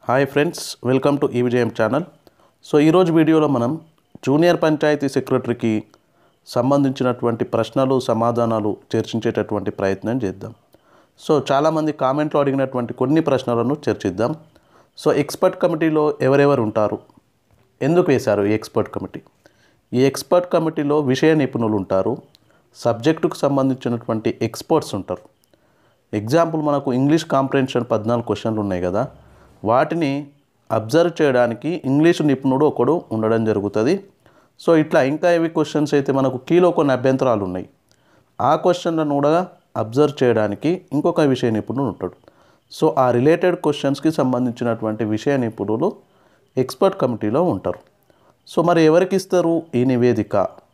hi friends welcome to EVJM channel so ఈరోజు వీడియోలో మనం జూనియర్ పంచాయతీ సెక్రటరీకి సంబంధించినటువంటి ప్రశ్నలు సమాధానాలు చర్చించేటటువంటి ప్రయత్నం చేద్దాం సో చాలామంది కామెంట్లో అడిగినటువంటి కొన్ని ప్రశ్నలను చర్చిద్దాం సో ఎక్స్పర్ట్ కమిటీలో ఎవరెవరు ఉంటారు ఎందుకు వేశారు ఈ ఎక్స్పర్ట్ కమిటీ ఈ ఎక్స్పర్ట్ కమిటీలో విషయ నిపుణులు ఉంటారు సబ్జెక్టుకు సంబంధించినటువంటి ఎక్స్పర్ట్స్ ఉంటారు ఎగ్జాంపుల్ మనకు ఇంగ్లీష్ కాంప్రహెన్షన్ పద్నాలుగు క్వశ్చన్లు ఉన్నాయి కదా వాటిని అబ్జర్వ్ చేయడానికి ఇంగ్లీష్ నిపుణుడు ఒకడు ఉండడం జరుగుతుంది సో ఇట్లా ఇంకా ఏవి క్వశ్చన్స్ అయితే మనకు కీలో కొన్ని అభ్యంతరాలు ఉన్నాయి ఆ క్వశ్చన్లను కూడా అబ్జర్వ్ చేయడానికి ఇంకొక విషయ నిపుణుడు ఉంటాడు సో ఆ రిలేటెడ్ క్వశ్చన్స్కి సంబంధించినటువంటి విషయ నిపుణులు ఎక్స్పర్ట్ కమిటీలో ఉంటారు సో మరి ఎవరికి ఇస్తారు ఈ నివేదిక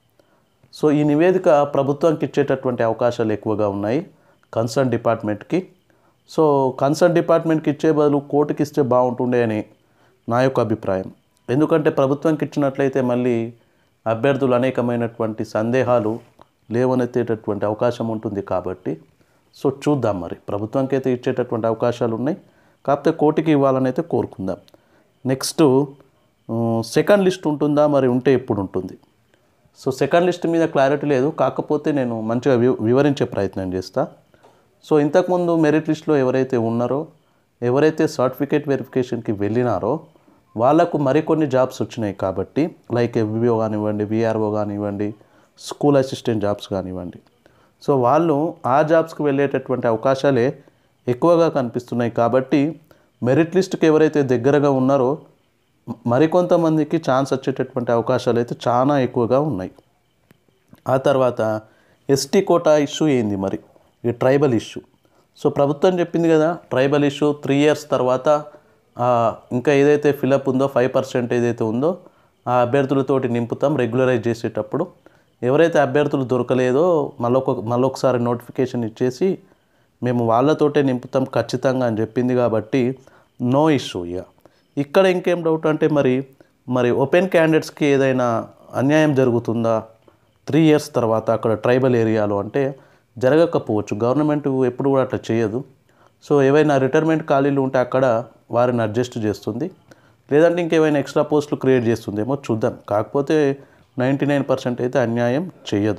సో ఈ నివేదిక ప్రభుత్వానికి ఇచ్చేటటువంటి అవకాశాలు ఎక్కువగా ఉన్నాయి కన్సర్న్ డిపార్ట్మెంట్కి సో కన్సర్న్ డిపార్ట్మెంట్కి ఇచ్చే బదులు కోర్టుకి ఇస్తే బాగుంటుండే అని నా యొక్క అభిప్రాయం ఎందుకంటే ప్రభుత్వానికి ఇచ్చినట్లయితే మళ్ళీ అభ్యర్థులు అనేకమైనటువంటి సందేహాలు లేవనెత్తేటటువంటి అవకాశం ఉంటుంది కాబట్టి సో చూద్దాం మరి ప్రభుత్వానికి అయితే ఇచ్చేటటువంటి అవకాశాలు ఉన్నాయి కాకపోతే కోర్టుకి ఇవ్వాలని అయితే కోరుకుందాం నెక్స్ట్ సెకండ్ లిస్ట్ ఉంటుందా మరి ఉంటే ఎప్పుడు ఉంటుంది సో సెకండ్ లిస్ట్ మీద క్లారిటీ లేదు కాకపోతే నేను మంచిగా వి- వివరించే ప్రయత్నం చేస్తా సో ఇంతకుముందు మెరిట్ లిస్ట్లో ఎవరైతే ఉన్నారో ఎవరైతే సర్టిఫికేట్ వెరిఫికేషన్కి వెళ్ళినారో వాళ్ళకు మరికొన్ని జాబ్స్ వచ్చినాయి కాబట్టి లైక్ ఎఫ్బిఓ కానివ్వండి విఆర్ఓ కానివ్వండి స్కూల్ అసిస్టెంట్ జాబ్స్ కానివ్వండి సో వాళ్ళు ఆ జాబ్స్కి వెళ్ళేటటువంటి అవకాశాలే ఎక్కువగా కనిపిస్తున్నాయి కాబట్టి మెరిట్ లిస్ట్కి ఎవరైతే దగ్గరగా ఉన్నారో మరికొంతమందికి ఛాన్స్ వచ్చేటటువంటి అవకాశాలు అయితే చాలా ఎక్కువగా ఉన్నాయి ఆ తర్వాత ఎస్టీ కోటా ఇష్యూ ఏంది మరి ఈ ట్రైబల్ ఇష్యూ సో ప్రభుత్వం చెప్పింది కదా ట్రైబల్ ఇష్యూ త్రీ ఇయర్స్ తర్వాత ఆ, ఇంకా ఏదైతే ఫిలప్ ఉందో ఫైవ్ పర్సెంట్ ఏదైతే ఉందో ఆ అభ్యర్థులతోటి నింపుతాం రెగ్యులరైజ్ చేసేటప్పుడు ఎవరైతే అభ్యర్థులు దొరకలేదో మళ్ళొక మళ్ళొకసారి నోటిఫికేషన్ ఇచ్చేసి మేము వాళ్ళతోటే నింపుతాం ఖచ్చితంగా అని చెప్పింది కాబట్టి నో ఇష్యూ ఇక ఇక్కడ ఇంకేం డౌట్ అంటే మరి మరి ఓపెన్ క్యాండిడేట్స్కి ఏదైనా అన్యాయం జరుగుతుందా త్రీ ఇయర్స్ తర్వాత అక్కడ ట్రైబల్ ఏరియాలో అంటే జరగకపోవచ్చు గవర్నమెంట్ ఎప్పుడు కూడా అట్లా చేయదు సో ఏవైనా రిటైర్మెంట్ ఖాళీలు ఉంటే అక్కడ వారిని అడ్జస్ట్ చేస్తుంది లేదంటే ఇంకేమైనా ఎక్స్ట్రా పోస్టులు క్రియేట్ చేస్తుందేమో చూద్దాం కాకపోతే నైంటీ నైన్ పర్సెంట్ అయితే అన్యాయం చేయదు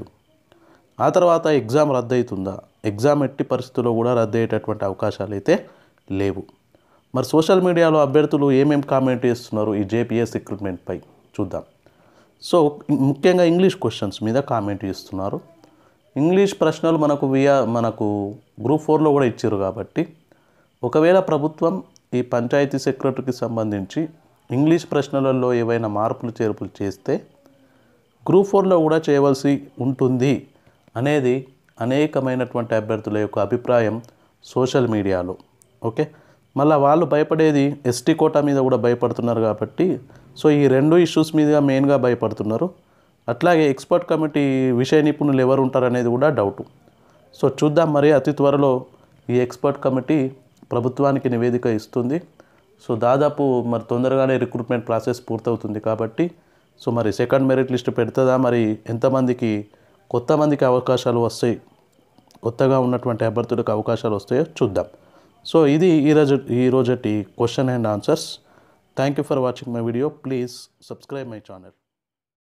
ఆ తర్వాత ఎగ్జామ్ రద్దు అవుతుందా ఎగ్జామ్ ఎట్టి పరిస్థితుల్లో కూడా రద్దు అయ్యేటటువంటి అవకాశాలు అయితే లేవు మరి సోషల్ మీడియాలో అభ్యర్థులు ఏమేమి కామెంట్ చేస్తున్నారు ఈ జేపీఎస్ రిక్రూట్మెంట్పై చూద్దాం సో ముఖ్యంగా ఇంగ్లీష్ క్వశ్చన్స్ మీద కామెంట్ చేస్తున్నారు ఇంగ్లీష్ ప్రశ్నలు మనకు వియా మనకు గ్రూప్ ఫోర్లో కూడా ఇచ్చారు కాబట్టి ఒకవేళ ప్రభుత్వం ఈ పంచాయతీ సెక్రటరీకి సంబంధించి ఇంగ్లీష్ ప్రశ్నలలో ఏవైనా మార్పులు చేర్పులు చేస్తే గ్రూప్ ఫోర్లో కూడా చేయవలసి ఉంటుంది అనేది అనేకమైనటువంటి అభ్యర్థుల యొక్క అభిప్రాయం సోషల్ మీడియాలో ఓకే మళ్ళీ వాళ్ళు భయపడేది ఎస్టీ కోటా మీద కూడా భయపడుతున్నారు కాబట్టి సో ఈ రెండు ఇష్యూస్ మీద మెయిన్గా భయపడుతున్నారు అట్లాగే ఎక్స్పర్ట్ కమిటీ విషయ నిపుణులు ఎవరు ఉంటారు అనేది కూడా డౌట్ సో చూద్దాం మరి అతి త్వరలో ఈ ఎక్స్పర్ట్ కమిటీ ప్రభుత్వానికి నివేదిక ఇస్తుంది సో దాదాపు మరి తొందరగానే రిక్రూట్మెంట్ ప్రాసెస్ పూర్తవుతుంది కాబట్టి సో మరి సెకండ్ మెరిట్ లిస్ట్ పెడుతుందా మరి ఎంతమందికి కొత్త మందికి అవకాశాలు వస్తాయి కొత్తగా ఉన్నటువంటి అభ్యర్థులకు అవకాశాలు వస్తాయో చూద్దాం సో ఇది ఈరోజు ఈ రోజటి question and answers thank you for watching my video please subscribe my channel